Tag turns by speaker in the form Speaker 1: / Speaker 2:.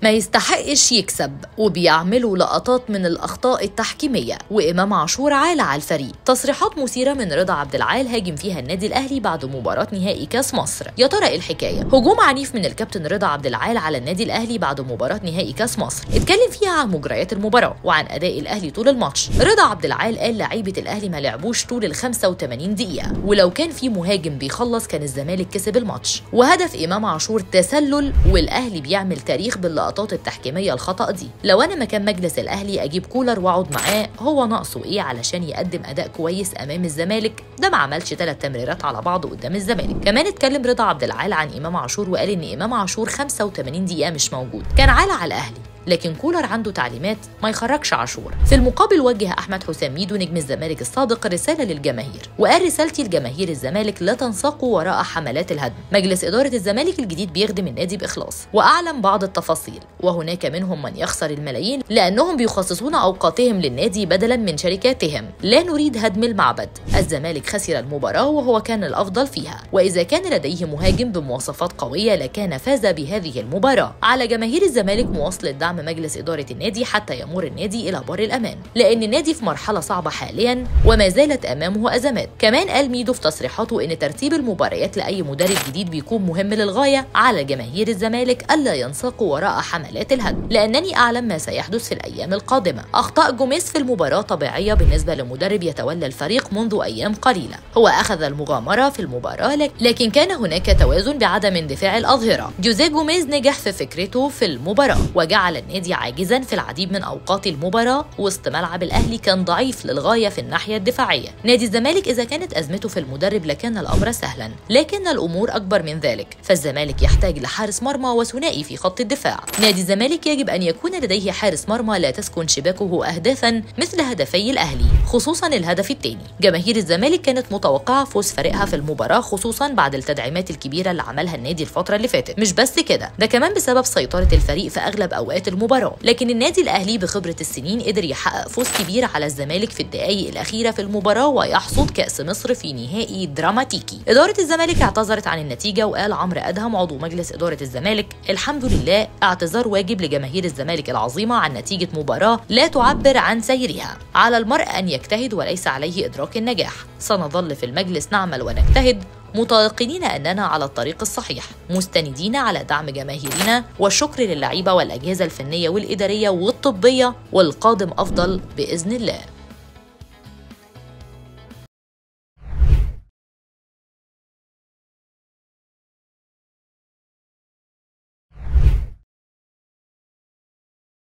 Speaker 1: ما يستحقش يكسب وبيعملوا لقطات من الأخطاء التحكيمية وإمام عاشور عال على الفريق تصريحات مثيرة من رضا عبد العال هاجم فيها النادي الأهلي بعد مباراة نهائي كاس مصر يا ترى إيه الحكاية هجوم عنيف من الكابتن رضا عبد العال على النادي الأهلي بعد مباراة نهائي كاس مصر اتكلم فيها عن مجريات المباراة وعن أداء الأهلي طول الماتش رضا عبد العال قال لعيبة الأهلي ما لعبوش طول ال 85 دقيقة ولو كان في مهاجم بيخلص كان الزمالك كسب الماتش وهدف إمام عاشور تسلل والأهلي بيعمل تاريخ باللقطات التحكيمية الخطأ دي لو أنا مكان مجلس الأهلي أجيب كولر وأقعد معاه هو ناقصه إيه علشان يقدم أداء كويس أمام الزمالك ده ما عملش ثلاث تمريرات على بعض قدام الزمالك كمان اتكلم رضا عبد العال عن إمام عاشور وقال إن إمام عاشور 85 دقيقة مش موجود كان عالة على الأهلي لكن كولر عنده تعليمات ما يخرجش عاشور في المقابل وجه احمد حسام ميدو نجم الزمالك السابق رساله للجماهير وقال رسالتي لجماهير الزمالك لا تنساقوا وراء حملات الهدم مجلس اداره الزمالك الجديد بيخدم النادي باخلاص واعلم بعض التفاصيل وهناك منهم من يخسر الملايين لانهم بيخصصون اوقاتهم للنادي بدلا من شركاتهم لا نريد هدم المعبد الزمالك خسر المباراه وهو كان الافضل فيها واذا كان لديه مهاجم بمواصفات قويه لكان فاز بهذه المباراه على جماهير الزمالك مواصله دعم دعم مجلس إدارة النادي حتى يمر النادي إلى بر الأمان لأن النادي في مرحلة صعبة حاليا وما زالت أمامه أزمات كمان قال ميدو في تصريحاته إن ترتيب المباريات لأي مدرب جديد بيكون مهم للغاية على جماهير الزمالك ألا ينساقوا وراء حملات الهدم لأنني أعلم ما سيحدث في الأيام القادمة أخطاء جوميز في المباراة طبيعية بالنسبة لمدرب يتولى الفريق منذ أيام قليلة هو أخذ المغامرة في المباراة لكن كان هناك توازن بعدم اندفاع الأظهرة جوزيه جوميز نجح في فكرته في المباراة وجعل النادي عاجزا في العديد من اوقات المباراه وسط ملعب الاهلي كان ضعيف للغايه في الناحيه الدفاعيه نادي الزمالك اذا كانت ازمته في المدرب لكان الامر سهلا لكن الامور اكبر من ذلك فالزمالك يحتاج لحارس مرمى وثنائي في خط الدفاع نادي الزمالك يجب ان يكون لديه حارس مرمى لا تسكن شباكه اهدافا مثل هدفي الاهلي خصوصا الهدف الثاني جماهير الزمالك كانت متوقعه فوز فريقها في المباراه خصوصا بعد التدعيمات الكبيره اللي عملها النادي الفتره اللي فاتت مش بس كده ده كمان بسبب سيطره الفريق في اغلب اوقات المباراه لكن النادي الاهلي بخبره السنين قدر يحقق فوز كبير على الزمالك في الدقائق الاخيره في المباراه ويحصد كاس مصر في نهائي دراماتيكي اداره الزمالك اعتذرت عن النتيجه وقال عمرو ادهم عضو مجلس اداره الزمالك الحمد لله اعتذار واجب لجماهير الزمالك العظيمه عن نتيجه مباراه لا تعبر عن سيرها على المرء ان يجتهد وليس عليه ادراك النجاح سنظل في المجلس نعمل ونجتهد متيقنين أننا على الطريق الصحيح مستندين على دعم جماهيرنا والشكر للعيبة والأجهزة الفنية والإدارية والطبية والقادم أفضل بإذن الله